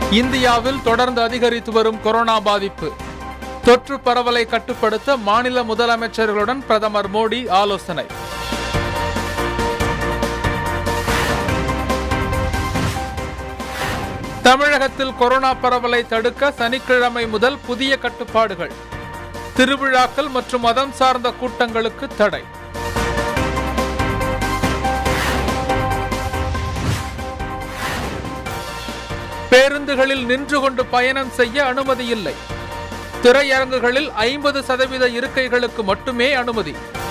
இந்தியாவில் தொடர்ந்து அதிகரித்து வரும் கொரோனா பாதிப்பு தொற்று பரவலை கட்டுப்படுத்த மாநில முதலமைச்சர்களுடன் பிரதமர் மோடி ஆலோசனை தமிழகத்தில் கொரோனா பரவலை தடுக்க சனிக்கிழமை முதல் புதிய கட்டுப்பாடுகள் திருவிழாக்கள் மற்றும் மதம் சார்ந்த கூட்டங்களுக்கு தடை பேருந்துகளில் நின்று கொண்டு பயணம் செய்ய அனுமதி இல்லை திரையரங்குகளில் ஐம்பது சதவீத இருக்கைகளுக்கு மட்டுமே அனுமதி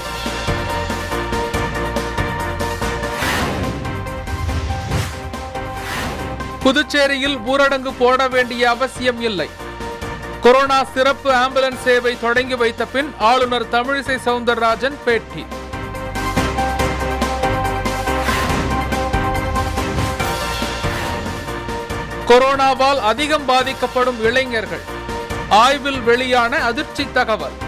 புதுச்சேரியில் ஊரடங்கு போட வேண்டிய அவசியம் இல்லை கொரோனா சிறப்பு ஆம்புலன்ஸ் சேவை தொடங்கி வைத்த பின் ஆளுநர் தமிழிசை சவுந்தரராஜன் பேட்டி கொரோனாவால் அதிகம் பாதிக்கப்படும் இளைஞர்கள் ஆய்வில் வெளியான அதிர்ச்சி தகவல்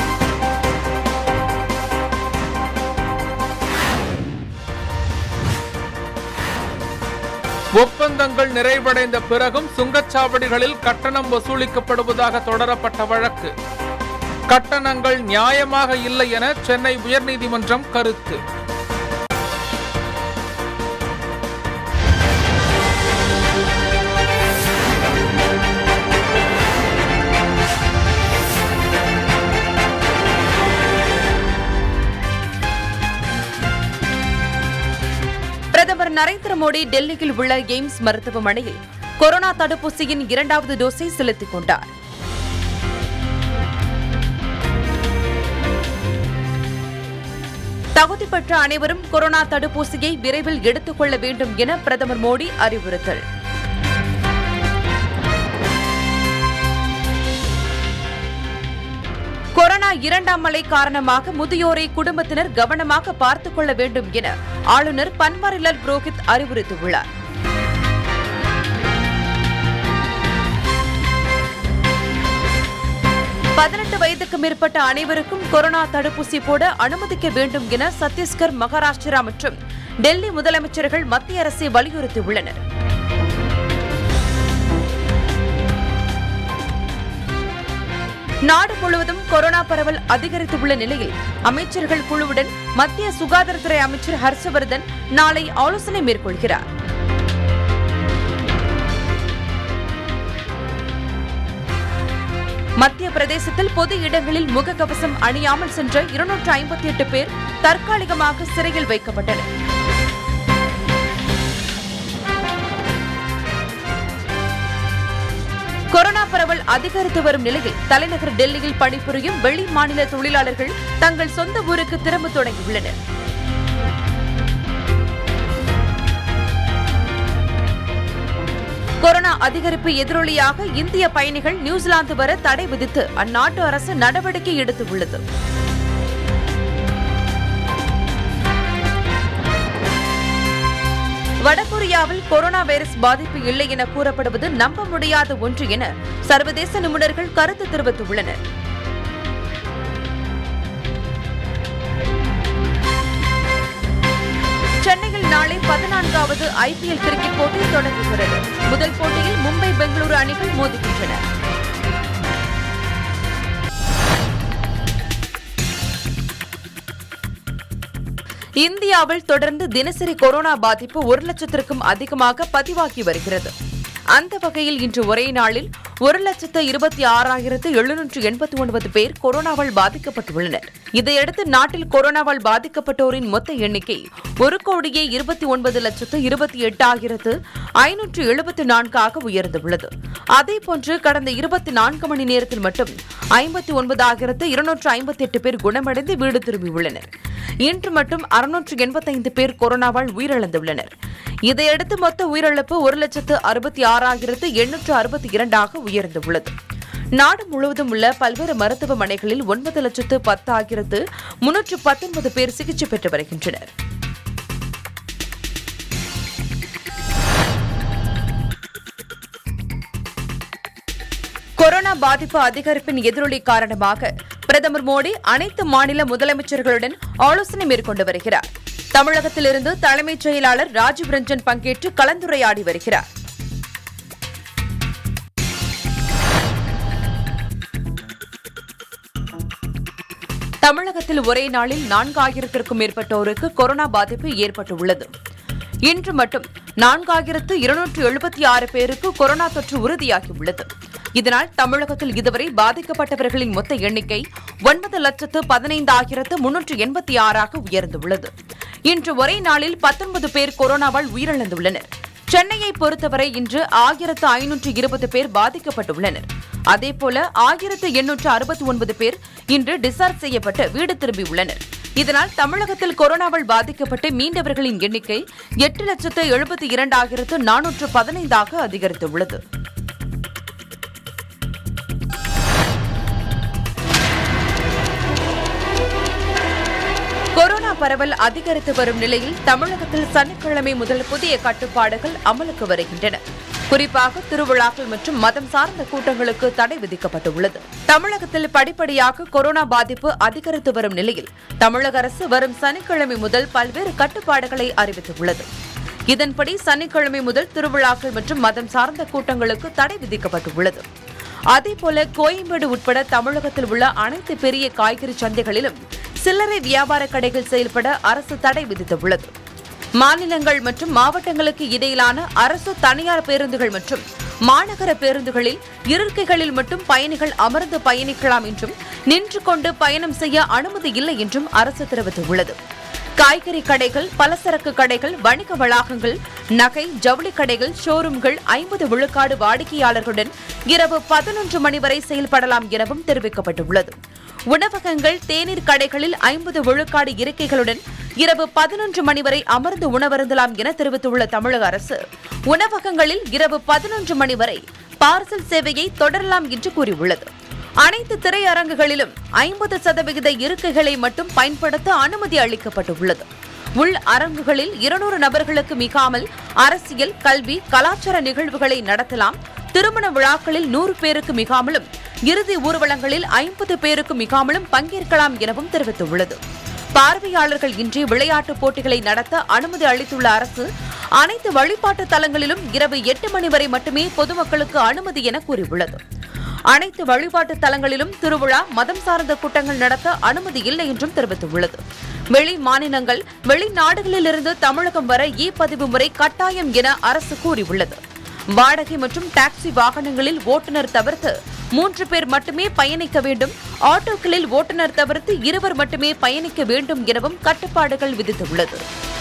ஒப்பந்தங்கள் நிறைவடைந்த பிறகும் சுங்கச்சாவடிகளில் கட்டணம் வசூலிக்கப்படுவதாக தொடரப்பட்ட வழக்கு கட்டணங்கள் நியாயமாக இல்லை என சென்னை உயர்நீதிமன்றம் கருத்து பிரதமர் நரேந்திர மோடி டெல்லியில் உள்ள எய்ம்ஸ் மருத்துவமனையில் கொரோனா தடுப்பூசியின் இரண்டாவது டோஸை செலுத்திக் கொண்டார் தகுதி பெற்ற அனைவரும் கொரோனா தடுப்பூசியை விரைவில் எடுத்துக் கொள்ள வேண்டும் என பிரதமர் மோடி அறிவுறுத்தல் கொரோனா இரண்டாம் அலை காரணமாக முதியோரை குடும்பத்தினர் கவனமாக பார்த்துக் கொள்ள வேண்டும் என ஆளுநர் பன்வாரிலால் புரோஹித் அறிவுறுத்தியுள்ளார் பதினெட்டு வயதுக்கு மேற்பட்ட அனைவருக்கும் கொரோனா தடுப்பூசி போட அனுமதிக்க வேண்டும் என சத்தீஸ்கர் மகாராஷ்டிரா மற்றும் டெல்லி முதலமைச்சர்கள் மத்திய அரசை வலியுறுத்தியுள்ளனர் நாடு முழுவதும் கொரோனா பரவல் அதிகரித்துள்ள நிலையில் அமைச்சர்கள் குழுவுடன் மத்திய சுகாதாரத்துறை அமைச்சர் ஹர்ஷவர்தன் நாளை ஆலோசனை மேற்கொள்கிறார் மத்திய பிரதேசத்தில் பொது இடங்களில் முகக்கவசம் அணியாமல் சென்ற இருநூற்று ஐம்பத்தி எட்டு பேர் தற்காலிகமாக சிறையில் வைக்கப்பட்டனர் கொரோனா பரவல் அதிகரித்து வரும் நிலையில் தலைநகர் டெல்லியில் பணிபுரியும் வெளி மாநில தொழிலாளர்கள் தங்கள் சொந்த ஊருக்கு திரும்ப தொடங்கியுள்ளனர் கொரோனா அதிகரிப்பு எதிரொலியாக இந்திய பயணிகள் நியூசிலாந்து வர தடை விதித்து அந்நாட்டு அரசு நடவடிக்கை எடுத்துள்ளது வடகொரியாவில் கொரோனா வைரஸ் பாதிப்பு இல்லை என கூறப்படுவது நம்ப முடியாத ஒன்று என சர்வதேச நிபுணர்கள் கருத்து தெரிவித்துள்ளனர் சென்னையில் நாளை பதினான்காவது ஐபிஎல் கிரிக்கெட் போட்டி தொடங்குகிறது முதல் போட்டியில் மும்பை பெங்களூரு அணிகள் மோதுகின்றன இந்தியாவில் தொடர்ந்து தினசரி கொரோனா பாதிப்பு ஒரு லட்சத்திற்கும் அதிகமாக பதிவாகி வருகிறது அந்த வகையில் இன்று ஒரே நாளில் ஒரு லட்சத்து இருபத்தி ஆறாயிரத்து எழுநூற்று எண்பத்தி ஒன்பது பேர் கொரோனாவால் பாதிக்கப்பட்டுள்ளனர் இதையடுத்து நாட்டில் கொரோனாவால் பாதிக்கப்பட்டோரின் மொத்த எண்ணிக்கை ஒரு கோடியே இருபத்தி ஒன்பது லட்சத்து இருபத்தி எட்டாயிரத்து ஐநூற்று எழுபத்தி நான்காக உயர்ந்துள்ளது அதேபோன்று கடந்த இருபத்தி நான்கு மணி நேரத்தில் மட்டும் ஐம்பத்தி ஒன்பதாயிரத்து இருநூற்று ஐம்பத்தி எட்டு பேர் குணமடைந்து வீடு திரும்பியுள்ளனர் இன்று மட்டும் அறுநூற்று எண்பத்தைந்து பேர் கொரோனாவால் உயிரிழந்துள்ளனர் இதையடுத்து மொத்த உயிரிழப்பு ஒரு லட்சத்து அறுபத்தி ஆறாயிரத்து எண்ணூற்று அறுபத்தி இரண்டாக உயர்ந்துள்ளது நாடு முழுவதும் உள்ள பல்வேறு மருத்துவமனைகளில் ஒன்பது லட்சத்து பத்தாயிரத்து முன்னூற்று பத்தொன்பது பேர் சிகிச்சை பெற்று வருகின்றனர் கொரோனா பாதிப்பு அதிகரிப்பின் எதிரொலி காரணமாக பிரதமர் மோடி அனைத்து மாநில முதலமைச்சர்களுடன் ஆலோசனை மேற்கொண்டு வருகிறார் தமிழகத்திலிருந்து தலைமைச் செயலாளர் ராஜீவ் ரஞ்சன் பங்கேற்று கலந்துரையாடி வருகிறார் தமிழகத்தில் ஒரே நாளில் நான்காயிரத்திற்கும் மேற்பட்டோருக்கு கொரோனா பாதிப்பு ஏற்பட்டுள்ளது இன்று மட்டும் நான்காயிரத்து இருநூற்று எழுபத்தி ஆறு பேருக்கு கொரோனா தொற்று உறுதியாகியுள்ளது இதனால் தமிழகத்தில் இதுவரை பாதிக்கப்பட்டவர்களின் மொத்த எண்ணிக்கை ஒன்பது லட்சத்து பதினைந்தாயிரத்து முன்னூற்று எண்பத்தி ஆறாக உயர்ந்துள்ளது இன்று ஒரே நாளில் பத்தொன்பது பேர் கொரோனாவால் உயிரிழந்துள்ளனர் சென்னையை பொறுத்தவரை இன்று ஆயிரத்து ஐநூற்று இருபது பேர் பாதிக்கப்பட்டுள்ளனர் அதேபோல ஆயிரத்து எண்ணூற்று அறுபத்தி ஒன்பது பேர் இன்று டிஸ்சார்ஜ் செய்யப்பட்டு வீடு திரும்பியுள்ளனர் இதனால் தமிழகத்தில் கொரோனாவால் பாதிக்கப்பட்டு மீண்டவர்களின் எண்ணிக்கை எட்டு லட்சத்து எழுபத்தி இரண்டாயிரத்து நானூற்று பதினைந்தாக அதிகரித்துள்ளது கொரோனா பரவல் அதிகரித்து வரும் நிலையில் தமிழகத்தில் சனிக்கிழமை முதல் புதிய கட்டுப்பாடுகள் அமலுக்கு வருகின்றன குறிப்பாக திருவிழாக்கள் மற்றும் மதம் சார்ந்த கூட்டங்களுக்கு தடை விதிக்கப்பட்டுள்ளது தமிழகத்தில் படிப்படியாக கொரோனா பாதிப்பு அதிகரித்து வரும் நிலையில் தமிழக அரசு வரும் சனிக்கிழமை முதல் பல்வேறு கட்டுப்பாடுகளை அறிவித்துள்ளது இதன்படி சனிக்கிழமை முதல் திருவிழாக்கள் மற்றும் மதம் சார்ந்த கூட்டங்களுக்கு தடை விதிக்கப்பட்டுள்ளது அதேபோல கோயம்பேடு உட்பட தமிழகத்தில் உள்ள அனைத்து பெரிய காய்கறி சந்தைகளிலும் சில்லறை வியாபார கடைகள் செயல்பட அரசு தடை விதித்துள்ளது மாநிலங்கள் மற்றும் மாவட்டங்களுக்கு இடையிலான அரசு தனியார் பேருந்துகள் மற்றும் மாநகர பேருந்துகளில் இருக்கைகளில் மட்டும் பயணிகள் அமர்ந்து பயணிக்கலாம் என்றும் நின்று கொண்டு பயணம் செய்ய அனுமதி இல்லை என்றும் அரசு தெரிவித்துள்ளது காய்கறி கடைகள் பலசரக்கு கடைகள் வணிக வளாகங்கள் நகை ஜவுளி கடைகள் ஷோரூம்கள் ஐம்பது விழுக்காடு வாடிக்கையாளர்களுடன் இரவு பதினொன்று மணி வரை செயல்படலாம் எனவும் தெரிவிக்கப்பட்டுள்ளது உணவகங்கள் தேநீர் கடைகளில் ஐம்பது விழுக்காடு இருக்கைகளுடன் இரவு பதினொன்று மணி வரை அமர்ந்து உணவருந்தலாம் என தெரிவித்துள்ள தமிழக அரசு உணவகங்களில் இரவு பதினொன்று மணி வரை பார்சல் சேவையை தொடரலாம் என்று கூறியுள்ளது அனைத்து திரையரங்குகளிலும் ஐம்பது சதவிகித இருக்கைகளை மட்டும் பயன்படுத்த அனுமதி அளிக்கப்பட்டுள்ளது உள் அரங்குகளில் இருநூறு நபர்களுக்கு மிகாமல் அரசியல் கல்வி கலாச்சார நிகழ்வுகளை நடத்தலாம் திருமண விழாக்களில் நூறு பேருக்கு மிகாமலும் இறுதி ஊர்வலங்களில் ஐம்பது பேருக்கு மிகாமலும் பங்கேற்கலாம் எனவும் தெரிவித்துள்ளது பார்வையாளர்கள் இன்றி விளையாட்டுப் போட்டிகளை நடத்த அனுமதி அளித்துள்ள அரசு அனைத்து வழிபாட்டு தலங்களிலும் இரவு எட்டு மணி வரை மட்டுமே பொதுமக்களுக்கு அனுமதி என கூறியுள்ளது அனைத்து வழிபாட்டு தலங்களிலும் திருவிழா மதம் சார்ந்த கூட்டங்கள் நடத்த அனுமதி இல்லை என்றும் தெரிவித்துள்ளது வெளி மாநிலங்கள் வெளிநாடுகளிலிருந்து தமிழகம் வர இ பதிவு முறை கட்டாயம் என அரசு கூறியுள்ளது வாடகை மற்றும் டாக்ஸி வாகனங்களில் ஓட்டுநர் தவிர்த்து மூன்று பேர் மட்டுமே பயணிக்க வேண்டும் ஆட்டோக்களில் ஓட்டுநர் தவிர்த்து இருவர் மட்டுமே பயணிக்க வேண்டும் எனவும் கட்டுப்பாடுகள் விதித்துள்ளது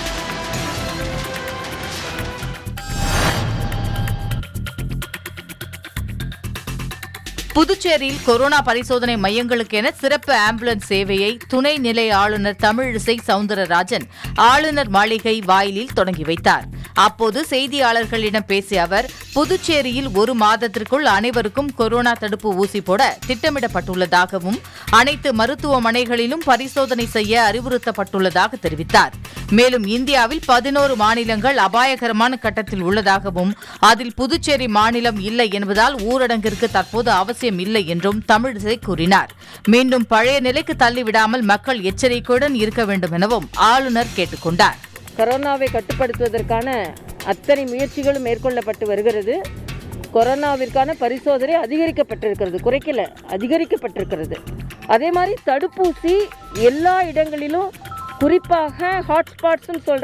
புதுச்சேரியில் கொரோனா பரிசோதனை மையங்களுக்கென சிறப்பு ஆம்புலன்ஸ் சேவையை துணை நிலை ஆளுநர் தமிழிசை சவுந்தரராஜன் ஆளுநர் மாளிகை வாயிலில் தொடங்கி வைத்தார் அப்போது செய்தியாளர்களிடம் பேசிய அவர் புதுச்சேரியில் ஒரு மாதத்திற்குள் அனைவருக்கும் கொரோனா தடுப்பு ஊசி போட திட்டமிடப்பட்டுள்ளதாகவும் அனைத்து மருத்துவமனைகளிலும் பரிசோதனை செய்ய அறிவுறுத்தப்பட்டுள்ளதாக தெரிவித்தார் மேலும் இந்தியாவில் பதினோரு மாநிலங்கள் அபாயகரமான கட்டத்தில் உள்ளதாகவும் அதில் புதுச்சேரி மாநிலம் இல்லை என்பதால் ஊரடங்கிற்கு தற்போது அவசியம் இல்லை என்றும் தமிழிசை கூறினார் மீண்டும் பழைய நிலைக்கு தள்ளிவிடாமல் மக்கள் எச்சரிக்கையுடன் இருக்க வேண்டும் எனவும் ஆளுநர் கேட்டுக் கொண்டார் கொரோனாவை கட்டுப்படுத்துவதற்கான அத்தனை முயற்சிகளும் மேற்கொள்ளப்பட்டு வருகிறது கொரோனாவிற்கான பரிசோதனை அதிகரிக்கப்பட்டிருக்கிறது குறைக்கல அதிகரிக்கப்பட்டிருக்கிறது அதே மாதிரி தடுப்பூசி எல்லா இடங்களிலும் குறிப்பாக ஹாட்ஸ்பாட்ஸ்னு சொல்கிற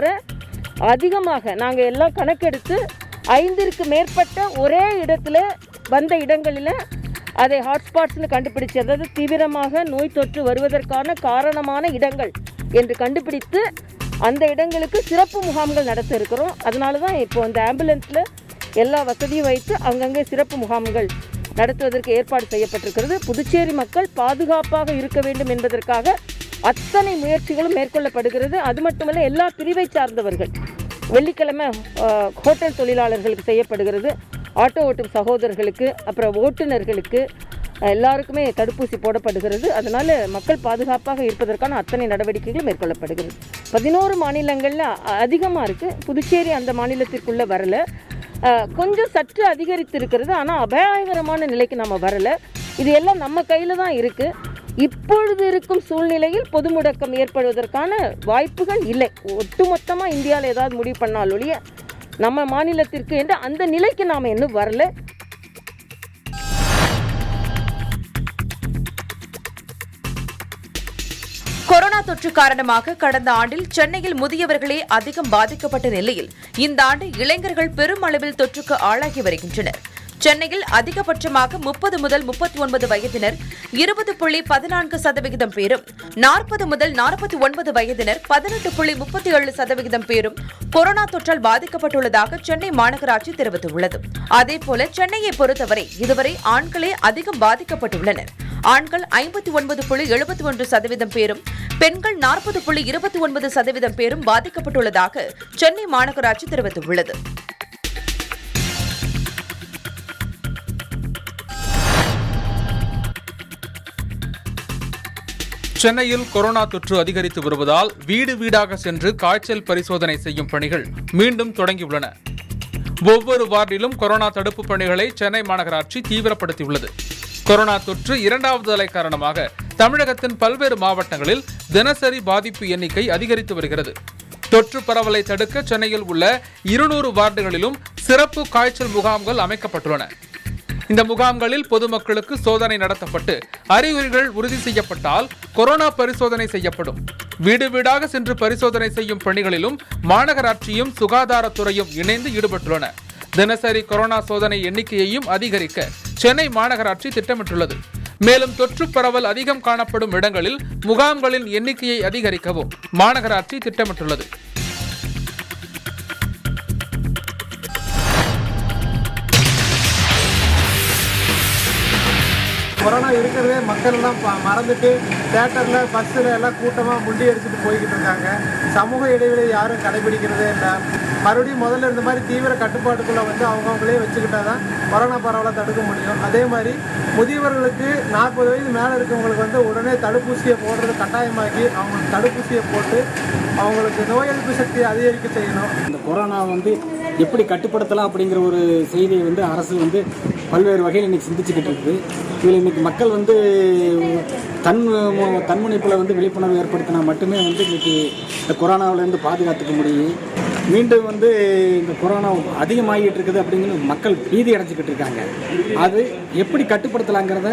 அதிகமாக நாங்கள் எல்லாம் கணக்கெடுத்து ஐந்திற்கு மேற்பட்ட ஒரே இடத்துல வந்த இடங்களில் அதை ஹாட்ஸ்பாட்ஸ்னு கண்டுபிடிச்சு அதாவது தீவிரமாக நோய் தொற்று வருவதற்கான காரணமான இடங்கள் என்று கண்டுபிடித்து அந்த இடங்களுக்கு சிறப்பு முகாம்கள் நடத்த இருக்கிறோம் அதனால தான் இப்போ அந்த ஆம்புலன்ஸில் எல்லா வசதியும் வைத்து அங்கங்கே சிறப்பு முகாம்கள் நடத்துவதற்கு ஏற்பாடு செய்யப்பட்டிருக்கிறது புதுச்சேரி மக்கள் பாதுகாப்பாக இருக்க வேண்டும் என்பதற்காக அத்தனை முயற்சிகளும் மேற்கொள்ளப்படுகிறது அது மட்டுமல்ல எல்லா பிரிவை சார்ந்தவர்கள் வெள்ளிக்கிழமை அஹ், ஹோட்டல் தொழிலாளர்களுக்கு செய்யப்படுகிறது ஆட்டோ ஓட்டும் சகோதரர்களுக்கு அப்புறம் ஓட்டுநர்களுக்கு அஹ், எல்லாருக்குமே தடுப்பூசி போடப்படுகிறது அதனால் மக்கள் பாதுகாப்பாக இருப்பதற்கான அத்தனை நடவடிக்கைகள் மேற்கொள்ளப்படுகிறது பதினோரு மாநிலங்களில் அதிகமாக இருக்குது புதுச்சேரி அந்த மாநிலத்திற்குள்ளே வரல அஹ், கொஞ்சம் சற்று அதிகரித்து இருக்கிறது ஆனால் அபாயகரமான நிலைக்கு நம்ம வரல இது எல்லாம் நம்ம கையில் தான் இருக்குது இப்பொழுது இருக்கும் சூழ்நிலையில் பொது முடக்கம் ஏற்படுவதற்கான வாய்ப்புகள் இல்லை ஒட்டுமொத்தமாக இந்தியாவில் ஏதாவது முடிவு பண்ணால் ஒழிய நம்ம மாநிலத்திற்கு என்று அந்த நிலைக்கு நாம் இன்னும் வரல கொரோனா தொற்று காரணமாக கடந்த ஆண்டில் சென்னையில் முதியவர்களே அதிகம் பாதிக்கப்பட்ட நிலையில் இந்த ஆண்டு இளைஞர்கள் பெரும் அளவில் தொற்றுக்கு ஆளாகி வருகின்றனர் சென்னையில் அதிகபட்சமாக முப்பது முதல் முப்பத்தி ஒன்பது வயதினர் இருபது புள்ளி பதினான்கு சதவிகிதம் பேரும் நாற்பது முதல் நாற்பத்தி ஒன்பது வயதினர் பதினெட்டு புள்ளி முப்பத்தி ஏழு சதவிகிதம் பேரும் கொரோனா தொற்றால் பாதிக்கப்பட்டுள்ளதாக சென்னை மாநகராட்சி தெரிவித்துள்ளது அதேபோல சென்னையை பொறுத்தவரை இதுவரை ஆண்களே அதிகம் பாதிக்கப்பட்டுள்ளனர் ஆண்கள் ஐம்பத்தி ஒன்பது புள்ளி எழுபத்தி ஒன்று சதவீதம் பேரும் பெண்கள் நாற்பது புள்ளி இருபத்தி ஒன்பது சதவீதம் பேரும் பாதிக்கப்பட்டுள்ளதாக சென்னை மாநகராட்சி தெரிவித்துள்ளது சென்னையில் கொரோனா தொற்று அதிகரித்து வருவதால் வீடு வீடாக சென்று காய்ச்சல் பரிசோதனை செய்யும் பணிகள் மீண்டும் தொடங்கியுள்ளன ஒவ்வொரு வார்டிலும் கொரோனா தடுப்பு பணிகளை சென்னை மாநகராட்சி தீவிரப்படுத்தியுள்ளது கொரோனா தொற்று இரண்டாவது அலை காரணமாக தமிழகத்தின் பல்வேறு மாவட்டங்களில் தினசரி பாதிப்பு எண்ணிக்கை அதிகரித்து வருகிறது தொற்று பரவலை தடுக்க சென்னையில் உள்ள இருநூறு வார்டுகளிலும் சிறப்பு காய்ச்சல் முகாம்கள் அமைக்கப்பட்டுள்ளன இந்த முகாம்களில் பொதுமக்களுக்கு சோதனை நடத்தப்பட்டு அறிகுறிகள் உறுதி செய்யப்பட்டால் கொரோனா பரிசோதனை செய்யப்படும் வீடு வீடாக சென்று பரிசோதனை செய்யும் பணிகளிலும் மாநகராட்சியும் சுகாதாரத்துறையும் இணைந்து ஈடுபட்டுள்ளன தினசரி கொரோனா சோதனை எண்ணிக்கையையும் அதிகரிக்க சென்னை மாநகராட்சி திட்டமிட்டுள்ளது மேலும் தொற்று பரவல் அதிகம் காணப்படும் இடங்களில் முகாம்களின் எண்ணிக்கையை அதிகரிக்கவும் மாநகராட்சி திட்டமிட்டுள்ளது கொரோனா இருக்கிறதே மக்கள் எல்லாம் ப- மறந்துட்டு தேட்டரில் பஸ்ஸில் எல்லாம் கூட்டமாக முண்டி அடிச்சுட்டு போய்கிட்டு இருக்காங்க சமூக இடைவெளி யாரும் கடைபிடிக்கிறதே இல்லை மறுபடியும் முதல்ல இருந்த மாதிரி தீவிர கட்டுப்பாட்டுக்குள்ளே வந்து அவங்கவுங்களே வச்சுக்கிட்டா தான் கொரோனா பரவலை தடுக்க முடியும் அதே மாதிரி முதியவர்களுக்கு நாற்பது வயது மேலே இருக்கவங்களுக்கு வந்து உடனே தடுப்பூசியை போடுறது கட்டாயமாக்கி அவங்களுக்கு தடுப்பூசியை போட்டு அவங்களுக்கு நோய் எதிர்ப்பு சக்தியை அதிகரிக்க செய்யணும் இந்த கொரோனா வந்து எப்படி கட்டுப்படுத்தலாம் அப்படிங்கிற ஒரு செய்தியை வந்து அரசு வந்து பல்வேறு வகையில் இன்னைக்கு சிந்திச்சுக்கிட்டு இருக்குது இதில் இன்னைக்கு மக்கள் வந்து தன் தன்முனைப்பில் வந்து விழிப்புணர்வு ஏற்படுத்தினா மட்டுமே வந்து இன்னைக்கு இந்த கொரோனாவிலேருந்து பாதுகாத்துக்க முடியும் மீண்டும் வந்து இந்த கொரோனா அதிகமாகிட்டு இருக்குது அப்படிங்கிறது மக்கள் பீதி அடைஞ்சிக்கிட்டு இருக்காங்க அது எப்படி கட்டுப்படுத்தலாங்கிறத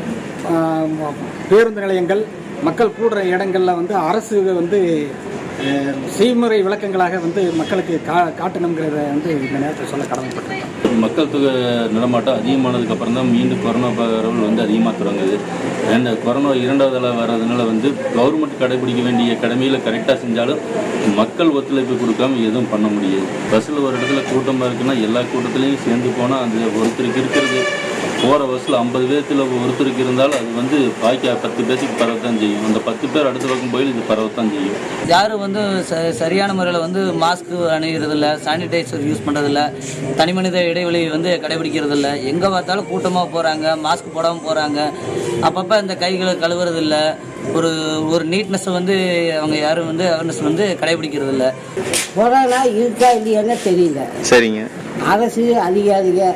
ஆஹ், பேருந்து நிலையங்கள் மக்கள் கூடுற இடங்களில் வந்து அரசு வந்து அஹ், செய்முறை விளக்கங்களாக வந்து மக்களுக்கு கா காட்டணுங்கிறத வந்து இந்த நேரத்தில் சொல்ல கடமைப்பட்டிருக்கேன் மக்கள் தொகை நடமாட்டம் அதிகமானதுக்கு அப்புறம் தான் மீண்டும் கொரோனா பரவல் வந்து அதிகமாக தொடங்குது ரெண்டு கொரோனா இரண்டாவது அலை வர்றதுனால வந்து கவர்மெண்ட் கடைபிடிக்க வேண்டிய கடமையில் கரெக்டாக செஞ்சாலும் மக்கள் ஒத்துழைப்பு கொடுக்காம எதுவும் பண்ண முடியாது பஸ்ஸில் ஒரு இடத்துல கூட்டமாக இருக்குன்னா எல்லா கூட்டத்துலேயும் சேர்ந்து போனால் அது ஒருத்தருக்கு இருக்கிறது போகிற பஸ்ஸில் ஐம்பது பேர்த்தில் ஒருத்தருக்கு இருந்தாலும் அது வந்து பாக்கி பத்து பேருக்கு பரவத்தான் செய்யும் அந்த பத்து பேர் அடுத்த பக்கம் போய் இது பரவத்தான் செய்யும் யாரும் வந்து ச சரியான முறையில் வந்து மாஸ்க் அணிகிறதில்ல சானிடைசர் யூஸ் பண்ணுறதில்ல தனிமனித இடைவெளி வந்து கடைபிடிக்கிறதில்ல எங்கே பார்த்தாலும் கூட்டமாக போகிறாங்க மாஸ்க் போடாமல் போகிறாங்க அப்பப்போ இந்த கைகளை கழுவுறதில்ல ஒரு ஒரு நீட்னஸ் வந்து அவங்க யாரும் வந்து அவேர்னஸ் வந்து கடைபிடிக்கிறதில்ல கொரோனா இருக்கா இல்லையான்னு தெரியல சரிங்க அரசு அதிகாரிக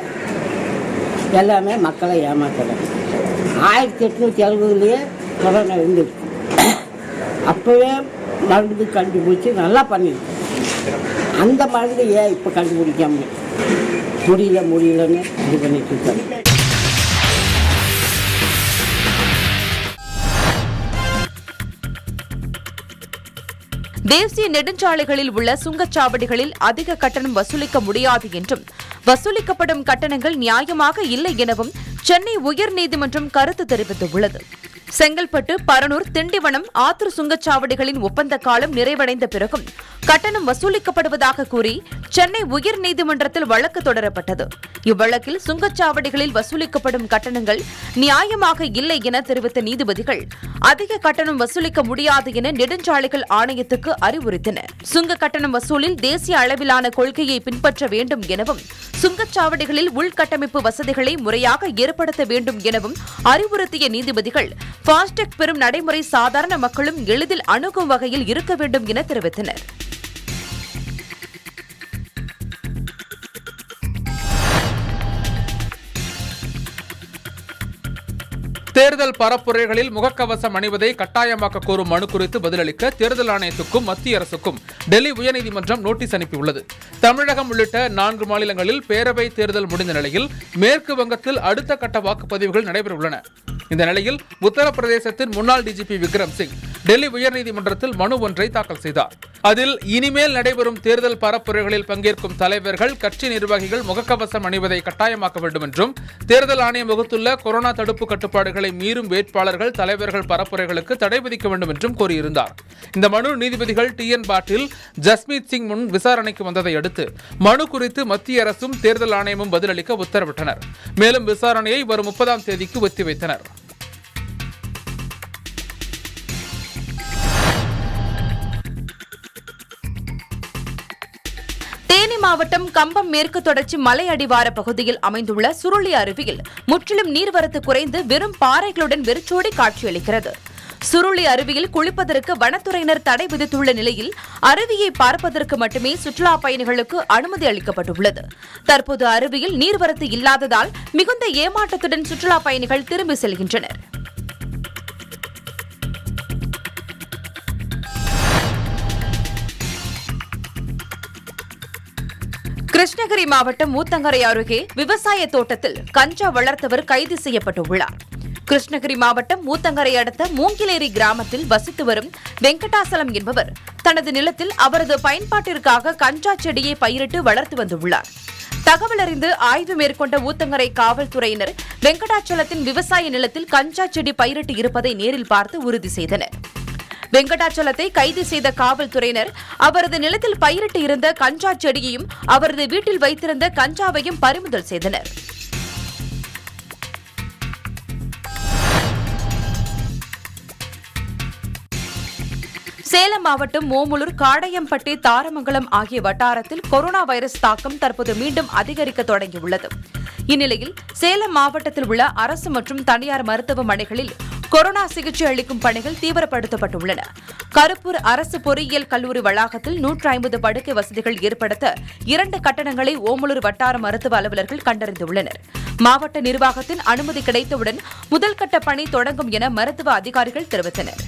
எல்லாமே மக்களை ஏமாத்துறாங்க ஆயிரத்தி எட்நூற்றி அறுபதுலேயே கொரோனா இருந்துருக்கு அப்போவே மருந்து கண்டுபிடிச்சி நல்லா பண்ணிருக்கு அந்த மருந்து ஏன் இப்போ கண்டுபிடிக்காம முடியல முடியலன்னு இது பண்ணிட்டு இருக்காங்க தேசிய நெடுஞ்சாலைகளில் உள்ள சுங்கச்சாவடிகளில் அதிக கட்டணம் வசூலிக்க முடியாது என்றும் வசூலிக்கப்படும் கட்டணங்கள் நியாயமாக இல்லை எனவும் சென்னை உயர்நீதிமன்றம் கருத்து தெரிவித்துள்ளது செங்கல்பட்டு பரனூர் திண்டிவனம் ஆத்தூர் சுங்கச்சாவடிகளின் ஒப்பந்த காலம் நிறைவடைந்த பிறகும் கட்டணம் வசூலிக்கப்படுவதாக கூறி சென்னை உயர்நீதிமன்றத்தில் வழக்கு தொடரப்பட்டது இவ்வழக்கில் சுங்கச்சாவடிகளில் வசூலிக்கப்படும் கட்டணங்கள் நியாயமாக இல்லை என தெரிவித்த நீதிபதிகள் அதிக கட்டணம் வசூலிக்க முடியாது என நெடுஞ்சாலைகள் ஆணையத்துக்கு அறிவுறுத்தினர் சுங்க கட்டணம் வசூலில் தேசிய அளவிலான கொள்கையை பின்பற்ற வேண்டும் எனவும் சுங்கச்சாவடிகளில் உள்கட்டமைப்பு வசதிகளை முறையாக ஏற்படுத்த வேண்டும் எனவும் அறிவுறுத்திய நீதிபதிகள் ஃபாஸ்டேக் பெறும் நடைமுறை சாதாரண மக்களும் எளிதில் அணுகும் வகையில் இருக்க வேண்டும் என தெரிவித்தனர் தேர்தல் பரப்புரைகளில் முகக்கவசம் அணிவதை கட்டாயமாக்க கோரும் மனு குறித்து பதிலளிக்க தேர்தல் ஆணையத்துக்கும் மத்திய அரசுக்கும் டெல்லி உயர்நீதிமன்றம் நோட்டீஸ் அனுப்பியுள்ளது தமிழகம் உள்ளிட்ட நான்கு மாநிலங்களில் பேரவை தேர்தல் முடிந்த நிலையில் மேற்கு வங்கத்தில் அடுத்த கட்ட வாக்குப்பதிவுகள் நடைபெறவுள்ளன இந்த நிலையில் உத்தரப்பிரதேசத்தின் முன்னாள் டிஜிபி விக்ரம் சிங் டெல்லி உயர்நீதிமன்றத்தில் மனு ஒன்றை தாக்கல் செய்தார் அதில் இனிமேல் நடைபெறும் தேர்தல் பரப்புரைகளில் பங்கேற்கும் தலைவர்கள் கட்சி நிர்வாகிகள் முகக்கவசம் அணிவதை கட்டாயமாக்க வேண்டும் என்றும் தேர்தல் ஆணையம் வகுத்துள்ள கொரோனா தடுப்பு கட்டுப்பாடுகளை மீறும் வேட்பாளர்கள் தலைவர்கள் பரப்புரைகளுக்கு தடை விதிக்க வேண்டும் என்றும் கோரியிருந்தார் இந்த மனு நீதிபதிகள் டி என் பாட்டீல் ஜஸ்மீத் சிங் முன் விசாரணைக்கு வந்ததை அடுத்து மனு குறித்து மத்திய அரசும் தேர்தல் ஆணையமும் பதிலளிக்க உத்தரவிட்டனர் மேலும் விசாரணையை வரும் முப்பதாம் தேதிக்கு ஒத்திவைத்தனர் தேனி மாவட்டம் கம்பம் மேற்கு தொடர்ச்சி மலை அடிவார பகுதியில் அமைந்துள்ள சுருளி அருவியில் முற்றிலும் நீர்வரத்து குறைந்து வெறும் பாறைகளுடன் வெறிச்சோடி காட்சியளிக்கிறது சுருளி அருவியில் குளிப்பதற்கு வனத்துறையினர் தடை விதித்துள்ள நிலையில் அருவியை பார்ப்பதற்கு மட்டுமே சுற்றுலா பயணிகளுக்கு அனுமதி அளிக்கப்பட்டுள்ளது தற்போது அருவியில் நீர்வரத்து இல்லாததால் மிகுந்த ஏமாற்றத்துடன் சுற்றுலா பயணிகள் திரும்பி செல்கின்றனர் கிருஷ்ணகிரி மாவட்டம் ஊத்தங்கரை அருகே விவசாய தோட்டத்தில் கஞ்சா வளர்த்தவர் கைது செய்யப்பட்டுள்ளார் கிருஷ்ணகிரி மாவட்டம் ஊத்தங்கரை அடுத்த மூங்கிலேரி கிராமத்தில் வசித்து வரும் வெங்கடாசலம் என்பவர் தனது நிலத்தில் அவரது பயன்பாட்டிற்காக கஞ்சா செடியை பயிரிட்டு வளர்த்து வந்துள்ளார் தகவல் அறிந்து ஆய்வு மேற்கொண்ட ஊத்தங்கரை காவல்துறையினர் வெங்கடாச்சலத்தின் விவசாய நிலத்தில் கஞ்சா செடி பயிரிட்டு இருப்பதை நேரில் பார்த்து உறுதி செய்தனர் வெங்கடாச்சலத்தை கைது செய்த காவல்துறையினர் அவரது நிலத்தில் பயிரிட்டு இருந்த கஞ்சா செடியையும் அவரது வீட்டில் வைத்திருந்த கஞ்சாவையும் பறிமுதல் செய்தனர் சேலம் மாவட்டம் ஓமலூர் காடையம்பட்டி தாரமங்கலம் ஆகிய வட்டாரத்தில் கொரோனா வைரஸ் தாக்கம் தற்போது மீண்டும் அதிகரிக்க தொடங்கியுள்ளது இந்நிலையில் சேலம் மாவட்டத்தில் உள்ள அரசு மற்றும் தனியார் மருத்துவமனைகளில் கொரோனா சிகிச்சை அளிக்கும் பணிகள் தீவிரப்படுத்தப்பட்டுள்ளன கருப்பூர் அரசு பொறியியல் கல்லூரி வளாகத்தில் நூற்று ஐம்பது படுக்கை வசதிகள் ஏற்படுத்த இரண்டு கட்டணங்களை ஓமலூர் வட்டார மருத்துவ அலுவலர்கள் கண்டறிந்துள்ளனர் மாவட்ட நிர்வாகத்தின் அனுமதி கிடைத்தவுடன் முதல் கட்ட பணி தொடங்கும் என மருத்துவ அதிகாரிகள் தெரிவித்தனர்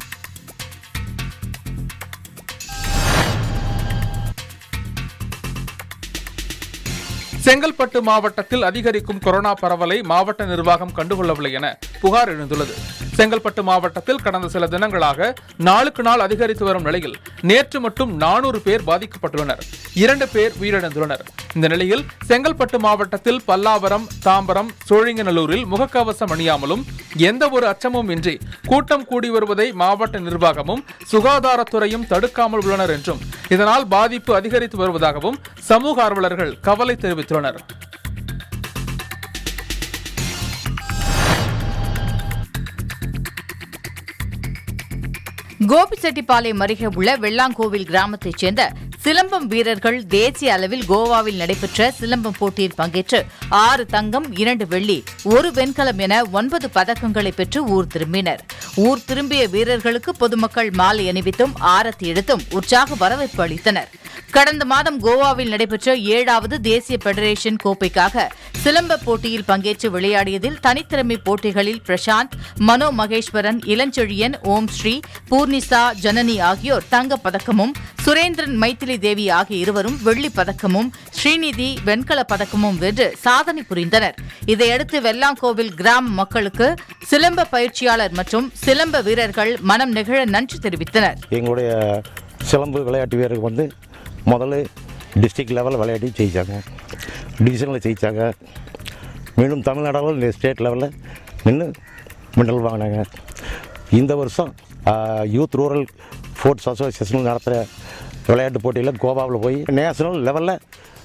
செங்கல்பட்டு மாவட்டத்தில் அதிகரிக்கும் கொரோனா பரவலை மாவட்ட நிர்வாகம் கண்டுகொள்ளவில்லை என புகார் எழுந்துள்ளது செங்கல்பட்டு மாவட்டத்தில் கடந்த சில தினங்களாக நாளுக்கு நாள் அதிகரித்து வரும் நிலையில் நேற்று மட்டும் நானூறு பேர் பாதிக்கப்பட்டுள்ளனர் இரண்டு பேர் உயிரிழந்துள்ளனர் இந்த நிலையில் செங்கல்பட்டு மாவட்டத்தில் பல்லாவரம் தாம்பரம் சோழிங்கநல்லூரில் முகக்கவசம் அணியாமலும் எந்த ஒரு அச்சமும் இன்றி கூட்டம் கூடி வருவதை மாவட்ட நிர்வாகமும் சுகாதாரத்துறையும் தடுக்காமல் உள்ளனர் என்றும் இதனால் பாதிப்பு அதிகரித்து வருவதாகவும் சமூக ஆர்வலர்கள் கவலை தெரிவித்துள்ளனர் கோபிச்செட்டிப்பாளையம் அருகே உள்ள வெள்ளாங்கோவில் கிராமத்தைச் சேர்ந்த சிலம்பம் வீரர்கள் தேசிய அளவில் கோவாவில் நடைபெற்ற சிலம்பம் போட்டியில் பங்கேற்று ஆறு தங்கம் இரண்டு வெள்ளி ஒரு வெண்கலம் என ஒன்பது பதக்கங்களை பெற்று ஊர் திரும்பினர் ஊர் திரும்பிய வீரர்களுக்கு பொதுமக்கள் மாலை அணிவித்தும் ஆரத்தி எடுத்தும் உற்சாக வரவேற்பு அளித்தனர் கடந்த மாதம் கோவாவில் நடைபெற்ற ஏழாவது தேசிய பெடரேஷன் கோப்பைக்காக சிலம்ப போட்டியில் பங்கேற்று விளையாடியதில் தனித்திறமை போட்டிகளில் பிரசாந்த் மனோ மகேஸ்வரன் இளஞ்செழியன் ஓம் ஸ்ரீ பூர்ணிசா ஜனனி ஆகியோர் தங்கப் பதக்கமும் சுரேந்திரன் மைத்திலி தேவி ஆகிய இருவரும் வெள்ளிப் பதக்கமும் ஸ்ரீநிதி வெண்கலப் பதக்கமும் வென்று சாதனை புரிந்தனர் இதையடுத்து வெள்ளாங்கோவில் கிராம மக்களுக்கு சிலம்ப பயிற்சியாளர் மற்றும் சிலம்ப வீரர்கள் மனம் நெகிழ நன்றி தெரிவித்தனர் எங்களுடைய சிலம்பு விளையாட்டு வீரர்கள் வந்து முதல்ல டிஸ்ட்ரிக்ட் லெவலில் விளையாடி ஜெயித்தாங்க டிவிஷனில் ஜெயித்தாங்க மீண்டும் தமிழ்நாடு அளவில் ஸ்டேட் லெவலில் நின்று மெடல் வாங்கினாங்க இந்த வருஷம் யூத் ரூரல் ஸ்போர்ட்ஸ் அசோசியேஷன் நடத்துகிற விளையாட்டு போட்டியில் கோவாவில் போய் நேஷனல் லெவலில்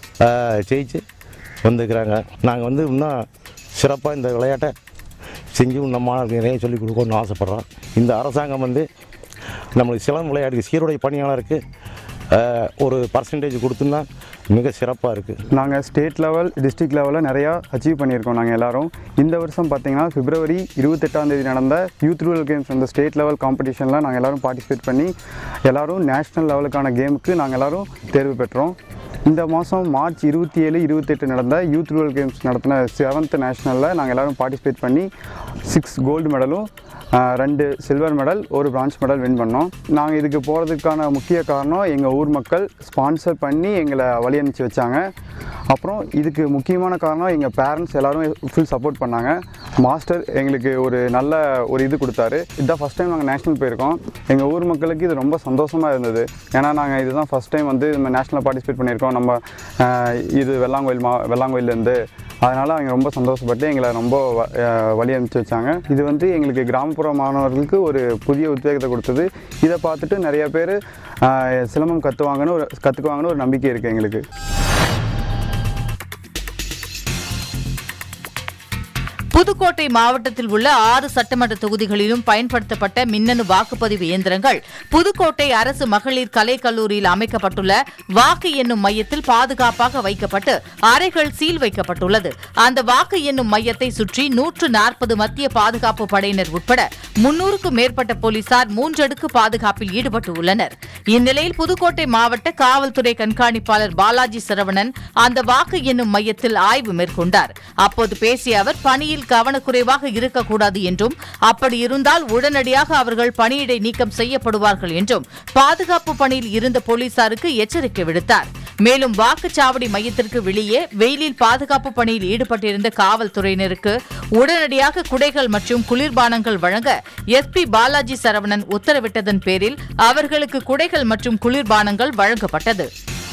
ஜெயிச்சு வந்துக்கிறாங்க நாங்கள் வந்து இன்னும் சிறப்பாக இந்த விளையாட்டை செஞ்சு நம்ம மாணவர்களுக்கு நிறைய சொல்லிக் கொடுக்கணும்னு ஆசைப்பட்றோம் இந்த அரசாங்கம் வந்து நம்மளுக்கு சிலம்பு விளையாட்டுக்கு சீருடை பணியாளருக்கு ஆஹ், ஒரு பர்சன்டேஜ் கொடுத்துன்னா மிக சிறப்பாக இருக்குது நாங்கள் ஸ்டேட் லெவல் டிஸ்ட்ரிக்ட் லெவலில் நிறையா அச்சீவ் பண்ணியிருக்கோம் நாங்கள் எல்லாரும் இந்த வருஷம் பார்த்தீங்கன்னா பிப்ரவரி இருபத்தெட்டாம் தேதி நடந்த யூத் ரூரல் கேம்ஸ் அந்த ஸ்டேட் லெவல் காம்படிஷனில் நாங்கள் எல்லாரும் பார்ட்டிசிபேட் பண்ணி எல்லாரும் நேஷ்னல் லெவலுக்கான கேமுக்கு நாங்கள் எல்லாரும் தேர்வு பெற்றோம் இந்த மாதம் மார்ச் இருபத்தி ஏழு இருபத்தெட்டு நடந்த யூத் ரூரல் கேம்ஸ் நடத்தின செவன்த் நேஷ்னலில் நாங்கள் எல்லாரும் பார்ட்டிசிபேட் பண்ணி சிக்ஸ் கோல்டு மெடலும் ஆஹ், ரெண்டு சில்வர் மெடல் ஒரு பிரான்ஸ் மெடல் வின் பண்ணோம் நாங்கள் இதுக்கு போகிறதுக்கான முக்கிய காரணம் எங்கள் ஊர் மக்கள் ஸ்பான்சர் பண்ணி எங்களை வழி அனுப்பிச்சி வச்சாங்க அப்புறம் இதுக்கு முக்கியமான காரணம் எங்கள் பேரண்ட்ஸ் எல்லாரும் ஃபுல் சப்போர்ட் பண்ணாங்க மாஸ்டர் எங்களுக்கு ஒரு நல்ல ஒரு இது கொடுத்தாரு இதுதான் ஃபஸ்ட் டைம் நாங்கள் நேஷ்னல் போயிருக்கோம் எங்கள் ஊர் மக்களுக்கு இது ரொம்ப சந்தோஷமாக இருந்தது ஏன்னா நாங்கள் இதுதான் ஃபஸ்ட் டைம் வந்து நம்ம நேஷ்னலில் பார்ட்டிசிபேட் பண்ணியிருக்கோம் நம்ம ஆஹ், இது வெள்ளாங்கோயில் மா வெள்ளாங்கோயிலேருந்து அதனால் அவங்க ரொம்ப சந்தோஷப்பட்டு எங்களை ரொம்ப வ- ஆஹ், வழி அனுப்பிச்சு வச்சாங்க இது வந்து எங்களுக்கு கிராமப்புற மாணவர்களுக்கு ஒரு புதிய உத்வேகத்தை கொடுத்தது இதை பார்த்துட்டு நிறைய பேர் சிலம்பம் கற்றுவாங்கன்னு ஒரு கற்றுக்குவாங்கன்னு ஒரு நம்பிக்கை இருக்குது எங்களுக்கு புதுக்கோட்டை மாவட்டத்தில் உள்ள ஆறு சட்டமன்ற தொகுதிகளிலும் பயன்படுத்தப்பட்ட மின்னணு வாக்குப்பதிவு இயந்திரங்கள் புதுக்கோட்டை அரசு மகளிர் கலைக் கல்லூரியில் அமைக்கப்பட்டுள்ள வாக்கு எண்ணும் மையத்தில் பாதுகாப்பாக வைக்கப்பட்டு அறைகள் சீல் வைக்கப்பட்டுள்ளது அந்த வாக்கு எண்ணும் மையத்தை சுற்றி நூற்று நாற்பது மத்திய பாதுகாப்பு படையினர் உட்பட முன்னூறுக்கும் மேற்பட்ட போலீசார் மூன்றடுக்கு பாதுகாப்பில் ஈடுபட்டு உள்ளனர் இந்நிலையில் புதுக்கோட்டை மாவட்ட காவல்துறை கண்காணிப்பாளர் பாலாஜி சரவணன் அந்த வாக்கு எண்ணும் மையத்தில் ஆய்வு மேற்கொண்டார் அப்போது பேசிய அவர் பணியில் கவனக்குறைவாக இருக்கக்கூடாது என்றும் அப்படி இருந்தால் உடனடியாக அவர்கள் பணியிடை நீக்கம் செய்யப்படுவார்கள் என்றும் பாதுகாப்பு பணியில் இருந்த போலீசாருக்கு எச்சரிக்கை விடுத்தார் மேலும் வாக்குச்சாவடி மையத்திற்கு வெளியே வெயிலில் பாதுகாப்பு பணியில் ஈடுபட்டிருந்த காவல்துறையினருக்கு உடனடியாக குடைகள் மற்றும் குளிர்பானங்கள் வழங்க எஸ்பி பாலாஜி சரவணன் உத்தரவிட்டதன் பேரில் அவர்களுக்கு குடைகள் மற்றும் குளிர்பானங்கள் வழங்கப்பட்டது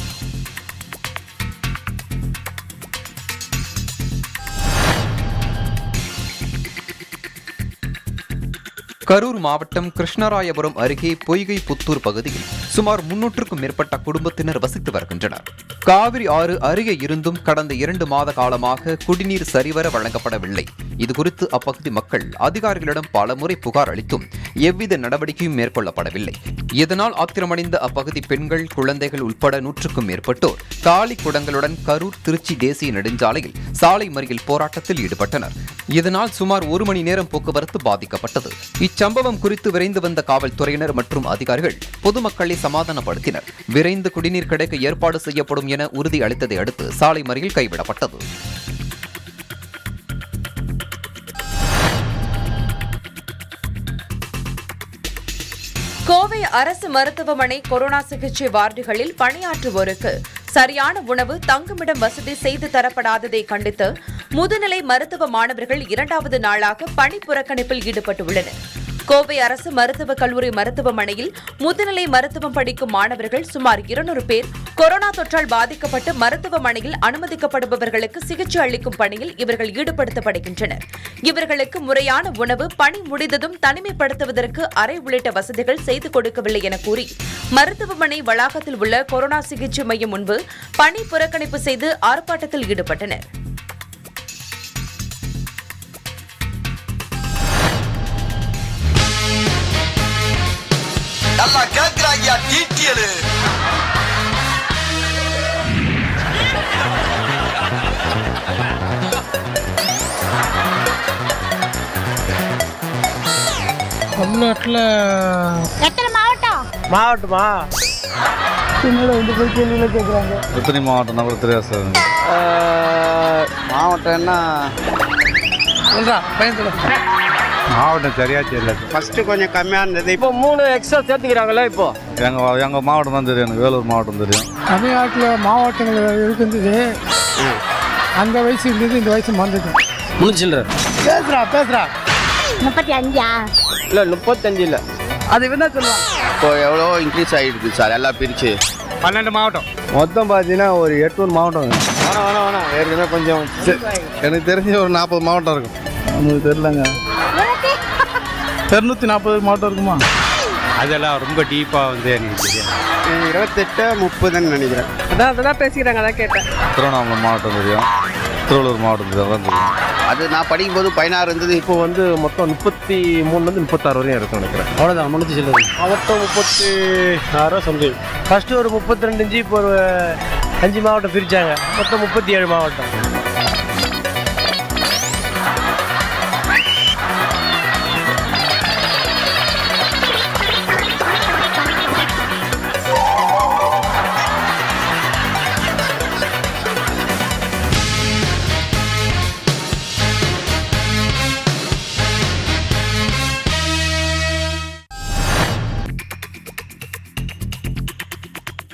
கரூர் மாவட்டம் கிருஷ்ணராயபுரம் அருகே பொய்கை புத்தூர் பகுதியில் சுமார் முன்னூற்றுக்கும் மேற்பட்ட குடும்பத்தினர் வசித்து வருகின்றனர் காவிரி ஆறு அருகே இருந்தும் கடந்த இரண்டு மாத காலமாக குடிநீர் சரிவர வழங்கப்படவில்லை இதுகுறித்து அப்பகுதி மக்கள் அதிகாரிகளிடம் பலமுறை புகார் அளித்தும் எவ்வித நடவடிக்கையும் மேற்கொள்ளப்படவில்லை இதனால் ஆத்திரமடைந்த அப்பகுதி பெண்கள் குழந்தைகள் உட்பட நூற்றுக்கும் மேற்பட்டோர் காலி குடங்களுடன் கரூர் திருச்சி தேசிய நெடுஞ்சாலையில் சாலை மறியல் போராட்டத்தில் ஈடுபட்டனர் இதனால் சுமார் ஒரு மணி நேரம் போக்குவரத்து பாதிக்கப்பட்டது இச்சம்பவம் குறித்து விரைந்து வந்த காவல்துறையினர் மற்றும் அதிகாரிகள் பொதுமக்களை சமாதானப்படுத்தினர் விரைந்து குடிநீர் கிடைக்க ஏற்பாடு செய்யப்படும் என உறுதி அளித்ததை அடுத்து சாலை மறியல் கைவிடப்பட்டது கோவை அரசு மருத்துவமனை கொரோனா சிகிச்சை வார்டுகளில் பணியாற்றுவோருக்கு சரியான உணவு தங்குமிடம் வசதி செய்து தரப்படாததை கண்டித்து முதுநிலை மருத்துவ மாணவர்கள் இரண்டாவது நாளாக பணி புறக்கணிப்பில் ஈடுபட்டுள்ளனர் கோவை அரசு மருத்துவக் கல்லூரி மருத்துவமனையில் முதுநிலை மருத்துவம் படிக்கும் மாணவர்கள் சுமார் இருநூறு பேர் கொரோனா தொற்றால் பாதிக்கப்பட்டு மருத்துவமனையில் அனுமதிக்கப்படுபவர்களுக்கு சிகிச்சை அளிக்கும் பணியில் இவர்கள் ஈடுபடுத்தப்படுகின்றனர் இவர்களுக்கு முறையான உணவு பணி முடிந்ததும் தனிமைப்படுத்துவதற்கு அறை உள்ளிட்ட வசதிகள் செய்து கொடுக்கவில்லை என கூறி மருத்துவமனை வளாகத்தில் உள்ள கொரோனா சிகிச்சை மையம் முன்பு பணி புறக்கணிப்பு செய்து ஆர்ப்பாட்டத்தில் ஈடுபட்டனர் நல்லா கேக்குறாங்க டீட்டியலு தமிழ்நாட்டில் எத்தனை மாவட்டம் மாவட்டமா என்னோட இந்த போய் கேள்வியில் கேட்குறாங்க எத்தனை மாவட்டம் நம்பர் தெரியாது சார் மாவட்டம்னா சொல்றா பையன் சொல்லு மாவட்டம் சரியா தெரியல ஃபர்ஸ்ட் கொஞ்சம் கம்மியாக இருந்தது இப்போ மூணு எக்ஸ்ட்ரா சேர்த்துக்கிறாங்களே இப்போ எங்கள் எங்கள் மாவட்டம் தான் தெரியும் எனக்கு வேலூர் மாவட்டம் தெரியும் தமிழ்நாட்டில் மாவட்டங்கள் இருக்கின்றது அந்த வயசு இருந்தது இந்த வயசு மறந்துது முடிச்சில்ற பேசுறா பேசுறா முப்பத்தி அஞ்சா இல்லை முப்பத்தஞ்சு இல்லை அது என்ன சொல்லுவாங்க இப்போ எவ்வளோ இன்க்ரீஸ் ஆகிடுது சார் எல்லாம் பிரித்து பன்னெண்டு மாவட்டம் மொத்தம் பார்த்தீங்கன்னா ஒரு எட்நூறு மாவட்டம் வேணாம் வேணாம் வேணாம் ஏற்கனவே கொஞ்சம் எனக்கு தெரிஞ்ச ஒரு நாற்பது மாவட்டம் இருக்கும் நமக்கு தெரிலங்க இரநூத்தி நாற்பது மாவட்டம் இருக்குமா அதெல்லாம் ரொம்ப டீப்பாக வந்து எனக்கு தெரியும் இருபத்தெட்டு முப்பதுன்னு நினைக்கிறேன் அதான் அதான் பேசிக்கிறாங்க அதான் கேட்டேன் திருவண்ணாமலை மாவட்டம் தெரியும் திருவள்ளூர் மாவட்டம் தெரியும் அதான் தெரியும் அது நான் படிக்கும்போது பதினாறு இருந்தது இப்போ வந்து மொத்தம் முப்பத்தி மூணுலேருந்து முப்பத்தாறு வரையும் இருக்கும் நினைக்கிறேன் அவ்வளோதான் முடிஞ்சு சொல்லுது மாவட்டம் முப்பத்தி ஆறோ சம்திங் ஃபர்ஸ்ட் ஒரு முப்பத்தி ரெண்டு இஞ்சி இப்போ ஒரு அஞ்சு மாவட்டம் பிரிச்சாங்க மொத்தம் முப்பத்தி ஏழு மாவட்டம்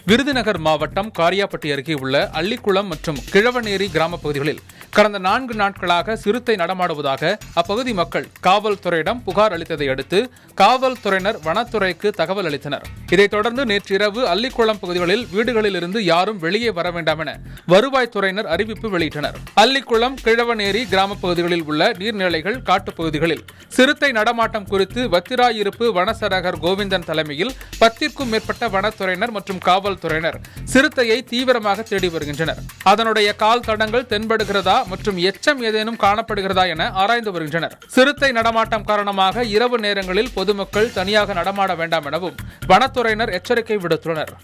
விருதுநகர் மாவட்டம் காரியாப்பட்டி அருகே உள்ள அள்ளிக்குளம் மற்றும் கிழவநேரி கிராம பகுதிகளில் கடந்த நான்கு நாட்களாக சிறுத்தை நடமாடுவதாக அப்பகுதி மக்கள் காவல்துறையிடம் புகார் அளித்ததை அடுத்து காவல்துறையினர் வனத்துறைக்கு தகவல் அளித்தனர் இதைத் தொடர்ந்து நேற்றிரவு அள்ளிக்குளம் பகுதிகளில் வீடுகளில் இருந்து யாரும் வெளியே வர வேண்டாம் என வருவாய்த்துறையினர் அறிவிப்பு வெளியிட்டனர் அள்ளிக்குளம் கிழவநேரி கிராம பகுதிகளில் உள்ள நீர்நிலைகள் காட்டுப்பகுதிகளில் சிறுத்தை நடமாட்டம் குறித்து வத்திராயிருப்பு வனசரகர் கோவிந்தன் தலைமையில் பத்திற்கும் மேற்பட்ட வனத்துறையினர் மற்றும் காவல்துறையினர் சிறுத்தையை தீவிரமாக தேடி வருகின்றனர் அதனுடைய கால் தடங்கள் தென்படுகிறதா மற்றும் எச்சம் ஏதேனும் காணப்படுகிறதா என ஆராய்ந்து வருகின்றனர் சிறுத்தை நடமாட்டம் காரணமாக இரவு நேரங்களில் பொதுமக்கள் தனியாக நடமாட வேண்டாம் எனவும் வனத்துறையினர் எச்சரிக்கை விடுத்துள்ளனர்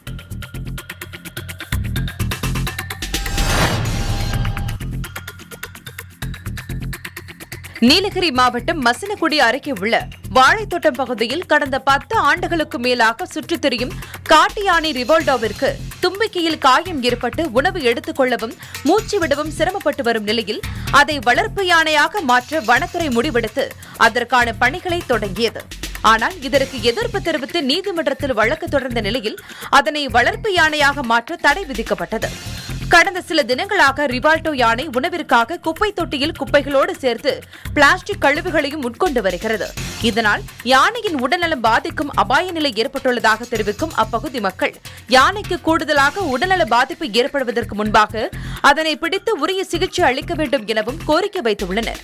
நீலகிரி மாவட்டம் மசினகுடி அருகே உள்ள வாழைத்தோட்டம் பகுதியில் கடந்த பத்து ஆண்டுகளுக்கு மேலாக சுற்றித் திரியும் காட்டு யானை ரிவோல்டோவிற்கு தும்பிக்கையில் காயம் ஏற்பட்டு உணவு எடுத்துக் கொள்ளவும் மூச்சு விடவும் சிரமப்பட்டு வரும் நிலையில் அதை வளர்ப்பு யானையாக மாற்ற வனத்துறை முடிவெடுத்து அதற்கான பணிகளை தொடங்கியது ஆனால் இதற்கு எதிர்ப்பு தெரிவித்து நீதிமன்றத்தில் வழக்கு தொடர்ந்த நிலையில் அதனை வளர்ப்பு யானையாக மாற்ற தடை விதிக்கப்பட்டது கடந்த சில தினங்களாக ரிவால்டோ யானை உணவிற்காக குப்பை தொட்டியில் குப்பைகளோடு சேர்த்து பிளாஸ்டிக் கழிவுகளையும் உட்கொண்டு வருகிறது இதனால் யானையின் உடல்நலம் பாதிக்கும் அபாய நிலை ஏற்பட்டுள்ளதாக தெரிவிக்கும் அப்பகுதி மக்கள் யானைக்கு கூடுதலாக உடல்நல பாதிப்பு ஏற்படுவதற்கு முன்பாக அதனை பிடித்து உரிய சிகிச்சை அளிக்க வேண்டும் எனவும் கோரிக்கை வைத்துள்ளனர்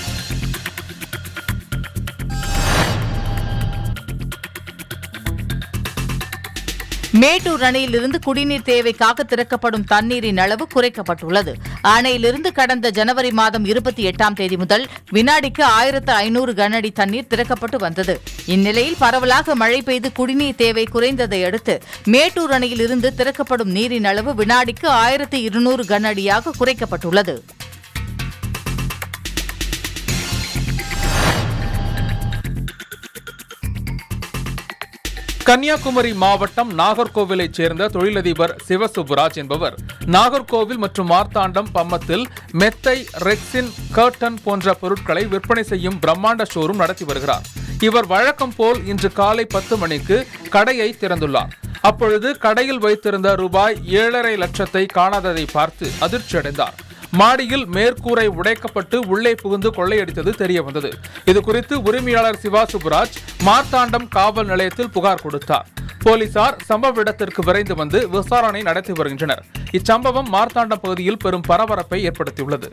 மேட்டூர் அணையிலிருந்து குடிநீர் தேவைக்காக திறக்கப்படும் தண்ணீரின் அளவு குறைக்கப்பட்டுள்ளது அணையிலிருந்து கடந்த ஜனவரி மாதம் இருபத்தி எட்டாம் தேதி முதல் வினாடிக்கு ஆயிரத்து ஐநூறு கனஅடி தண்ணீர் திறக்கப்பட்டு வந்தது இந்நிலையில் பரவலாக மழை பெய்து குடிநீர் தேவை குறைந்ததை அடுத்து மேட்டூர் அணையிலிருந்து திறக்கப்படும் நீரின் அளவு வினாடிக்கு ஆயிரத்து இருநூறு கனஅடியாக குறைக்கப்பட்டுள்ளது கன்னியாகுமரி மாவட்டம் நாகர்கோவிலைச் சேர்ந்த தொழிலதிபர் சிவசுப்புராஜ் என்பவர் நாகர்கோவில் மற்றும் மார்த்தாண்டம் பம்மத்தில் மெத்தை ரெக்சின் கர்டன் போன்ற பொருட்களை விற்பனை செய்யும் பிரம்மாண்ட ஷோரூம் நடத்தி வருகிறார் இவர் வழக்கம் போல் இன்று காலை பத்து மணிக்கு கடையை திறந்துள்ளார் அப்பொழுது கடையில் வைத்திருந்த ரூபாய் ஏழரை லட்சத்தை காணாததை பார்த்து அதிர்ச்சியடைந்தார் மாடியில் மேற்கூரை உடைக்கப்பட்டு உள்ளே புகுந்து கொள்ளையடித்தது தெரிய வந்தது இது குறித்து உரிமையாளர் சிவா சுப்புராஜ் மார்த்தாண்டம் காவல் நிலையத்தில் புகார் கொடுத்தார் போலீசார் சம்பவ இடத்திற்கு விரைந்து வந்து விசாரணை நடத்தி வருகின்றனர் இச்சம்பவம் மார்த்தாண்டம் பகுதியில் பெரும் பரபரப்பை ஏற்படுத்தியுள்ளது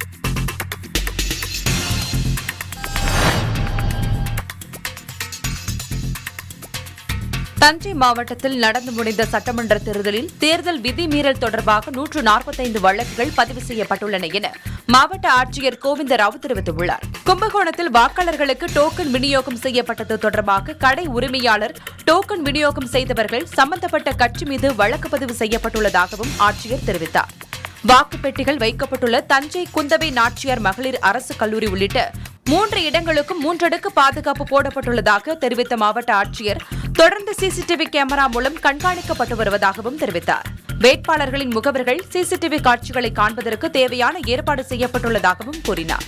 தஞ்சை மாவட்டத்தில் நடந்து முடிந்த சட்டமன்ற தேர்தலில் தேர்தல் விதிமீறல் தொடர்பாக நூற்று நாற்பத்தைந்து வழக்குகள் பதிவு செய்யப்பட்டுள்ளன என மாவட்ட ஆட்சியர் கோவிந்த ராவ் தெரிவித்துள்ளார் கும்பகோணத்தில் வாக்காளர்களுக்கு டோக்கன் விநியோகம் செய்யப்பட்டது தொடர்பாக கடை உரிமையாளர் டோக்கன் விநியோகம் செய்தவர்கள் சம்பந்தப்பட்ட கட்சி மீது வழக்கு பதிவு செய்யப்பட்டுள்ளதாகவும் ஆட்சியர் தெரிவித்தார் வாக்குப்பெட்டிகள் வைக்கப்பட்டுள்ள தஞ்சை குந்தவை நாச்சியார் மகளிர் அரசு கல்லூரி உள்ளிட்ட மூன்று இடங்களுக்கும் மூன்றடுக்கு பாதுகாப்பு போடப்பட்டுள்ளதாக தெரிவித்த மாவட்ட ஆட்சியர் தொடர்ந்து சிசிடிவி கேமரா மூலம் கண்காணிக்கப்பட்டு வருவதாகவும் தெரிவித்தார் வேட்பாளர்களின் முகவர்கள் சிசிடிவி காட்சிகளை காண்பதற்கு தேவையான ஏற்பாடு செய்யப்பட்டுள்ளதாகவும் கூறினார்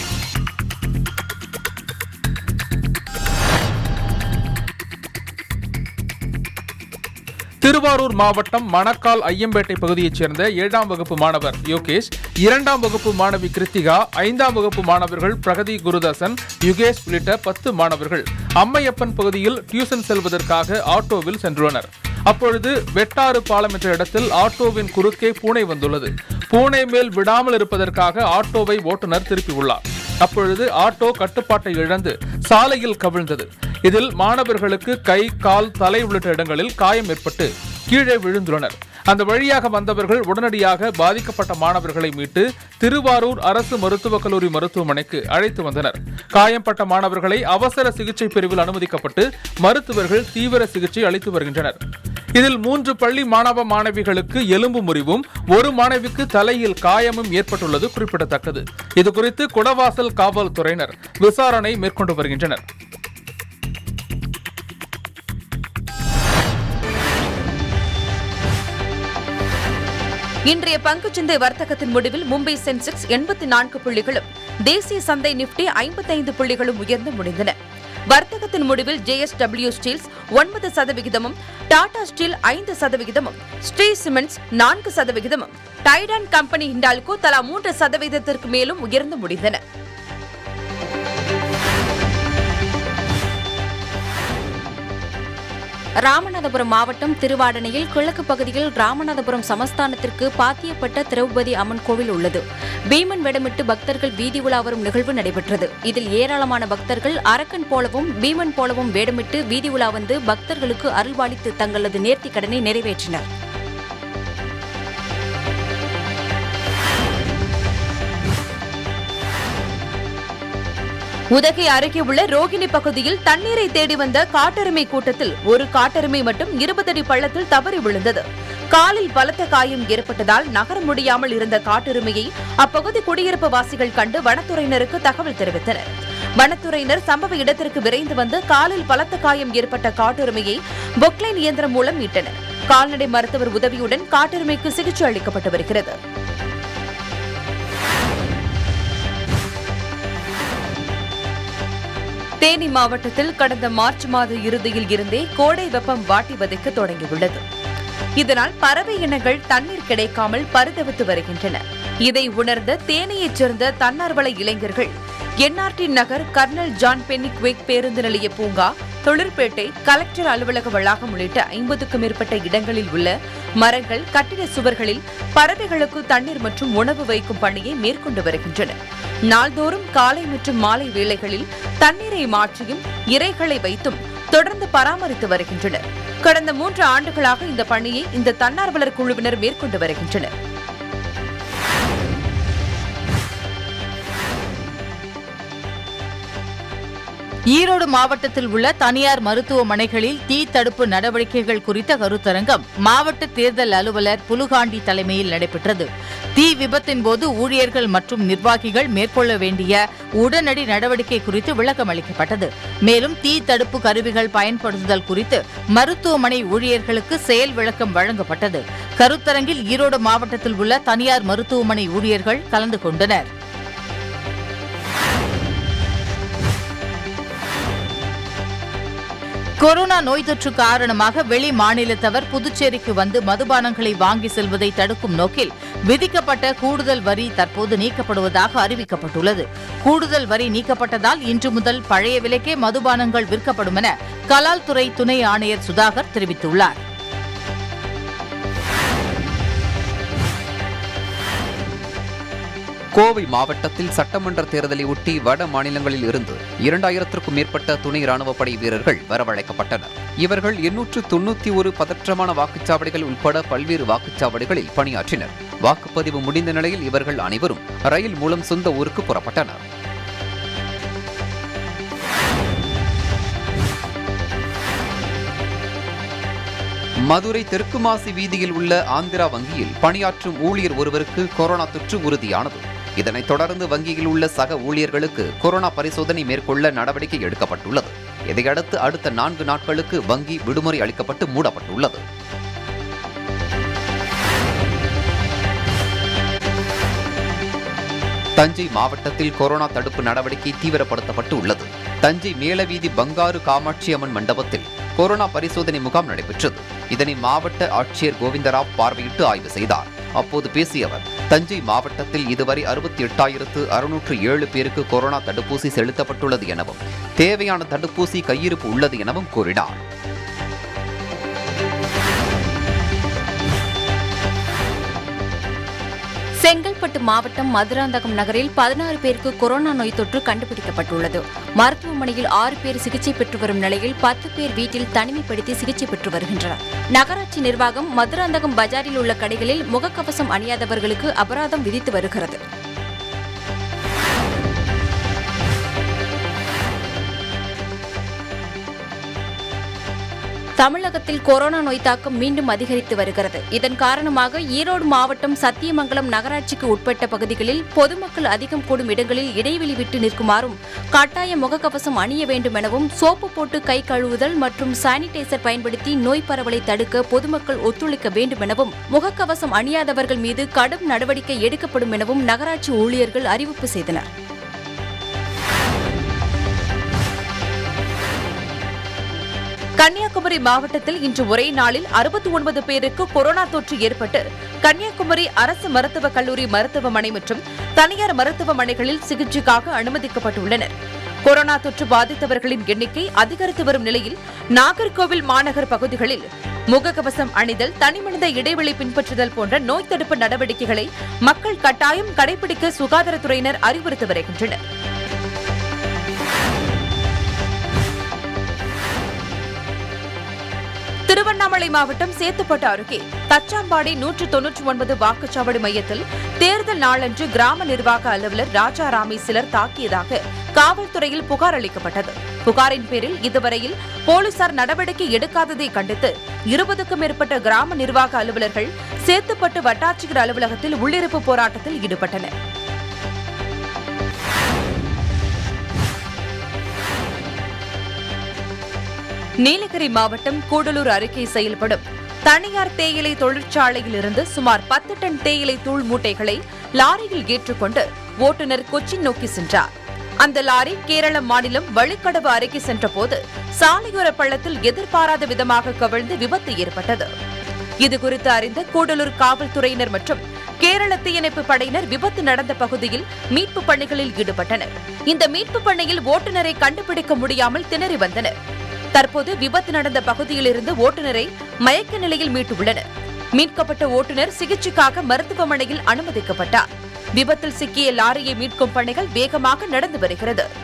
திருவாரூர் மாவட்டம் மணக்கால் ஐயம்பேட்டை பகுதியைச் சேர்ந்த ஏழாம் வகுப்பு மாணவர் யோகேஷ் இரண்டாம் வகுப்பு மாணவி கிருத்திகா ஐந்தாம் வகுப்பு மாணவர்கள் பிரகதி குருதாசன் யுகேஷ் உள்ளிட்ட பத்து மாணவர்கள் அம்மையப்பன் பகுதியில் டியூஷன் செல்வதற்காக ஆட்டோவில் சென்றுள்ளனர் அப்பொழுது வெட்டாறு பாலம் என்ற இடத்தில் ஆட்டோவின் குறுக்கே பூனை வந்துள்ளது பூனை மேல் விடாமல் இருப்பதற்காக ஆட்டோவை ஓட்டுநர் திருப்பியுள்ளார் அப்பொழுது ஆட்டோ கட்டுப்பாட்டை இழந்து சாலையில் கவிழ்ந்தது இதில் மாணவர்களுக்கு கை கால் தலை உள்ளிட்ட இடங்களில் காயம் ஏற்பட்டு கீழே விழுந்துள்ளனர் அந்த வழியாக வந்தவர்கள் உடனடியாக பாதிக்கப்பட்ட மாணவர்களை மீட்டு திருவாரூர் அரசு மருத்துவக் கல்லூரி மருத்துவமனைக்கு அழைத்து வந்தனர் காயம்பட்ட மாணவர்களை அவசர சிகிச்சை பிரிவில் அனுமதிக்கப்பட்டு மருத்துவர்கள் தீவிர சிகிச்சை அளித்து வருகின்றனர் இதில் மூன்று பள்ளி மாணவ மாணவிகளுக்கு எலும்பு முறிவும் ஒரு மாணவிக்கு தலையில் காயமும் ஏற்பட்டுள்ளது குறிப்பிடத்தக்கது இதுகுறித்து குடவாசல் காவல்துறையினர் விசாரணை மேற்கொண்டு வருகின்றனர் இன்றைய பங்குச்சந்தை வர்த்தகத்தின் முடிவில் மும்பை சென்செக்ஸ் எண்பத்தி நான்கு புள்ளிகளும் தேசிய சந்தை நிப்டி ஐம்பத்தைந்து புள்ளிகளும் உயர்ந்து முடிந்தன வர்த்தகத்தின் முடிவில் ஜேஎஸ்டபிள்யூ ஸ்டீல்ஸ் ஒன்பது சதவிகிதமும் டாடா ஸ்டீல் ஐந்து சதவிகிதமும் ஸ்ரீ சிமெண்ட்ஸ் நான்கு சதவிகிதமும் டைடான் கம்பெனி ஹிண்டால்கோ தலா மூன்று சதவீதத்திற்கு மேலும் உயர்ந்து முடிந்தன ராமநாதபுரம் மாவட்டம் திருவாடனையில் கிழக்கு பகுதியில் ராமநாதபுரம் சமஸ்தானத்திற்கு பாத்தியப்பட்ட திரௌபதி அம்மன் கோவில் உள்ளது பீமன் வேடமிட்டு பக்தர்கள் வீதி உலா வரும் நிகழ்வு நடைபெற்றது இதில் ஏராளமான பக்தர்கள் அரக்கன் போலவும் பீமன் போலவும் வேடமிட்டு வீதி உலா வந்து பக்தர்களுக்கு அருள்வாளித்து தங்களது நேர்த்திக் கடனை நிறைவேற்றினர் உதகை அருகே உள்ள ரோகிணி பகுதியில் தண்ணீரை தேடி வந்த காட்டெருமை கூட்டத்தில் ஒரு காட்டெருமை மட்டும் இருபது அடி பள்ளத்தில் தவறி விழுந்தது காலில் பலத்த காயம் ஏற்பட்டதால் நகர முடியாமல் இருந்த காட்டெருமையை அப்பகுதி குடியிருப்பு வாசிகள் கண்டு வனத்துறையினருக்கு தகவல் தெரிவித்தனர் வனத்துறையினர் சம்பவ இடத்திற்கு விரைந்து வந்து காலில் பலத்த காயம் ஏற்பட்ட காட்டெருமையை பொக்லைன் இயந்திரம் மூலம் மீட்டனர் கால்நடை மருத்துவர் உதவியுடன் காட்டெருமைக்கு சிகிச்சை அளிக்கப்பட்டு வருகிறது தேனி மாவட்டத்தில் கடந்த மார்ச் மாத இறுதியில் இருந்தே கோடை வெப்பம் வாட்டி வதைக்க தொடங்கியுள்ளது இதனால் பறவை இனங்கள் தண்ணீர் கிடைக்காமல் பரிதவித்து வருகின்றன இதை உணர்ந்த தேனியைச் சேர்ந்த தன்னார்வல இளைஞர்கள் NRT Nagar colonel John Pennycuick பேருந்து நிலைய பூங்கா தொழிற்பேட்டை கலெக்டர் அலுவலக வளாகம் உள்ளிட்ட ஐம்பதுக்கும் மேற்பட்ட இடங்களில் உள்ள மரங்கள் கட்டிட சுவர்களில் பறவைகளுக்கு தண்ணீர் மற்றும் உணவு வைக்கும் பணியை மேற்கொண்டு வருகின்றனர் நாள்தோறும் காலை மற்றும் மாலை வேளைகளில் தண்ணீரை மாற்றியும் இறைகளை வைத்தும் தொடர்ந்து பராமரித்து வருகின்றனர் கடந்த மூன்று ஆண்டுகளாக இந்த பணியை இந்த தன்னார்வலர் குழுவினர் மேற்கொண்டு வருகின்றனர் ஈரோடு மாவட்டத்தில் உள்ள தனியார் மருத்துவமனைகளில் தீ தடுப்பு நடவடிக்கைகள் குறித்த கருத்தரங்கம் மாவட்ட தேர்தல் அலுவலர் புலுகாண்டி தலைமையில் நடைபெற்றது தீ விபத்தின் போது ஊழியர்கள் மற்றும் நிர்வாகிகள் மேற்கொள்ள வேண்டிய உடனடி நடவடிக்கை குறித்து விளக்கம் அளிக்கப்பட்டது மேலும் தீ தடுப்பு கருவிகள் பயன்படுத்துதல் குறித்து மருத்துவமனை ஊழியர்களுக்கு செயல் விளக்கம் வழங்கப்பட்டது கருத்தரங்கில் ஈரோடு மாவட்டத்தில் உள்ள தனியார் மருத்துவமனை ஊழியர்கள் கலந்து கொண்டனர் கொரோனா நோய் தொற்று காரணமாக வெளி மாநிலத்தவர் புதுச்சேரிக்கு வந்து மதுபானங்களை வாங்கி செல்வதை தடுக்கும் நோக்கில் விதிக்கப்பட்ட கூடுதல் வரி தற்போது நீக்கப்படுவதாக அறிவிக்கப்பட்டுள்ளது கூடுதல் வரி நீக்கப்பட்டதால் இன்று முதல் பழைய விலைக்கே மதுபானங்கள் விற்கப்படும் என கலால் துறை துணை ஆணையர் சுதாகர் தெரிவித்துள்ளார் கோவை மாவட்டத்தில் சட்டமன்ற தேர்தலை ஒட்டி வட மாநிலங்களில் இருந்து இரண்டாயிரத்திற்கும் மேற்பட்ட துணை ராணுவப்படை வீரர்கள் வரவழைக்கப்பட்டனர் இவர்கள் எண்ணூற்று தொண்ணூத்தி ஒரு பதற்றமான வாக்குச்சாவடிகள் உட்பட பல்வேறு வாக்குச்சாவடிகளில் பணியாற்றினர் வாக்குப்பதிவு முடிந்த நிலையில் இவர்கள் அனைவரும் ரயில் மூலம் சொந்த ஊருக்கு புறப்பட்டனர் மதுரை தெற்கு மாசி வீதியில் உள்ள ஆந்திரா வங்கியில் பணியாற்றும் ஊழியர் ஒருவருக்கு கொரோனா தொற்று உறுதியானது இதனைத் தொடர்ந்து வங்கியில் உள்ள சக ஊழியர்களுக்கு கொரோனா பரிசோதனை மேற்கொள்ள நடவடிக்கை எடுக்கப்பட்டுள்ளது இதையடுத்து அடுத்த நான்கு நாட்களுக்கு வங்கி விடுமுறை அளிக்கப்பட்டு மூடப்பட்டுள்ளது தஞ்சை மாவட்டத்தில் கொரோனா தடுப்பு நடவடிக்கை தீவிரப்படுத்தப்பட்டு உள்ளது தஞ்சை மேலவீதி பங்காரு காமாட்சி அம்மன் மண்டபத்தில் கொரோனா பரிசோதனை முகாம் நடைபெற்றது இதனை மாவட்ட ஆட்சியர் கோவிந்தராவ் பார்வையிட்டு ஆய்வு செய்தார் அப்போது பேசிய அவர் தஞ்சை மாவட்டத்தில் இதுவரை அறுபத்தி எட்டாயிரத்து அறுநூற்று ஏழு பேருக்கு கொரோனா தடுப்பூசி செலுத்தப்பட்டுள்ளது எனவும் தேவையான தடுப்பூசி கையிருப்பு உள்ளது எனவும் கூறினார் செங்கல்பட்டு மாவட்டம் மதுராந்தகம் நகரில் பதினாறு பேருக்கு கொரோனா நோய் தொற்று கண்டுபிடிக்கப்பட்டுள்ளது மருத்துவமனையில் ஆறு பேர் சிகிச்சை பெற்று வரும் நிலையில் பத்து பேர் வீட்டில் தனிமைப்படுத்தி சிகிச்சை பெற்று வருகின்றனர் நகராட்சி நிர்வாகம் மதுராந்தகம் பஜாரில் உள்ள கடைகளில் முகக்கவசம் அணியாதவர்களுக்கு அபராதம் விதித்து வருகிறது தமிழகத்தில் கொரோனா நோய் தாக்கம் மீண்டும் அதிகரித்து வருகிறது இதன் காரணமாக ஈரோடு மாவட்டம் சத்தியமங்கலம் நகராட்சிக்கு உட்பட்ட பகுதிகளில் பொதுமக்கள் அதிகம் கூடும் இடங்களில் இடைவெளி விட்டு நிற்குமாறும் கட்டாய முகக்கவசம் அணிய வேண்டும் எனவும் சோப்பு போட்டு கை கழுவுதல் மற்றும் சானிடைசர் பயன்படுத்தி நோய் பரவலை தடுக்க பொதுமக்கள் ஒத்துழைக்க வேண்டும் எனவும் முகக்கவசம் அணியாதவர்கள் மீது கடும் நடவடிக்கை எடுக்கப்படும் எனவும் நகராட்சி ஊழியர்கள் அறிவிப்பு செய்தனர் கன்னியாகுமரி மாவட்டத்தில் இன்று ஒரே நாளில் அறுபத்தி ஒன்பது பேருக்கு கொரோனா தொற்று ஏற்பட்டு கன்னியாகுமரி அரசு மருத்துவக் கல்லூரி மருத்துவமனை மற்றும் தனியார் மருத்துவமனைகளில் சிகிச்சைக்காக அனுமதிக்கப்பட்டுள்ளனர் கொரோனா தொற்று பாதித்தவர்களின் எண்ணிக்கை அதிகரித்து வரும் நிலையில் நாகர்கோவில் மாநகர் பகுதிகளில் முகக்கவசம் அணிதல் தனிமனித இடைவெளி பின்பற்றுதல் போன்ற நோய் தடுப்பு நடவடிக்கைகளை மக்கள் கட்டாயம் கடைபிடிக்க சுகாதாரத்துறையினர் அறிவுறுத்தி வருகின்றனர் திருவண்ணாமலை மாவட்டம் சேத்துப்பட்டு அருகே தச்சாம்பாடி நூற்று தொன்னூற்றி ஒன்பது வாக்குச்சாவடி மையத்தில் தேர்தல் நாளன்று கிராம நிர்வாக அலுவலர் ராஜாராமை சிலர் தாக்கியதாக காவல்துறையில் புகார் அளிக்கப்பட்டது புகாரின் பேரில் இதுவரையில் போலீசார் நடவடிக்கை எடுக்காததை கண்டித்து இருபதுக்கும் மேற்பட்ட கிராம நிர்வாக அலுவலர்கள் சேத்துப்பட்டு வட்டாட்சியர் அலுவலகத்தில் உள்ளிருப்பு போராட்டத்தில் ஈடுபட்டனர் நீலகிரி மாவட்டம் கூடலூர் அருகே செயல்படும் தனியார் தேயிலை தொழிற்சாலையிலிருந்து சுமார் பத்து டன் தேயிலை தூள் மூட்டைகளை லாரியில் ஏற்றுக்கொண்டு ஓட்டுநர் கொச்சின் நோக்கி சென்றார் அந்த லாரி கேரள மாநிலம் வழிக்கடவு அருகே சென்றபோது சாலையோர பள்ளத்தில் எதிர்பாராத விதமாக கவிழ்ந்து விபத்து ஏற்பட்டது இதுகுறித்து அறிந்த கூடலூர் காவல்துறையினர் மற்றும் கேரள தீயணைப்பு படையினர் விபத்து நடந்த பகுதியில் மீட்பு பணிகளில் ஈடுபட்டனர் இந்த மீட்பு பணியில் ஓட்டுநரை கண்டுபிடிக்க முடியாமல் திணறி வந்தனர் தற்போது விபத்து நடந்த பகுதியிலிருந்து ஓட்டுநரை மயக்க நிலையில் மீட்டுள்ளனர் மீட்கப்பட்ட ஓட்டுநர் சிகிச்சைக்காக மருத்துவமனையில் அனுமதிக்கப்பட்டார் விபத்தில் சிக்கிய லாரியை மீட்கும் பணிகள் வேகமாக நடந்து வருகிறது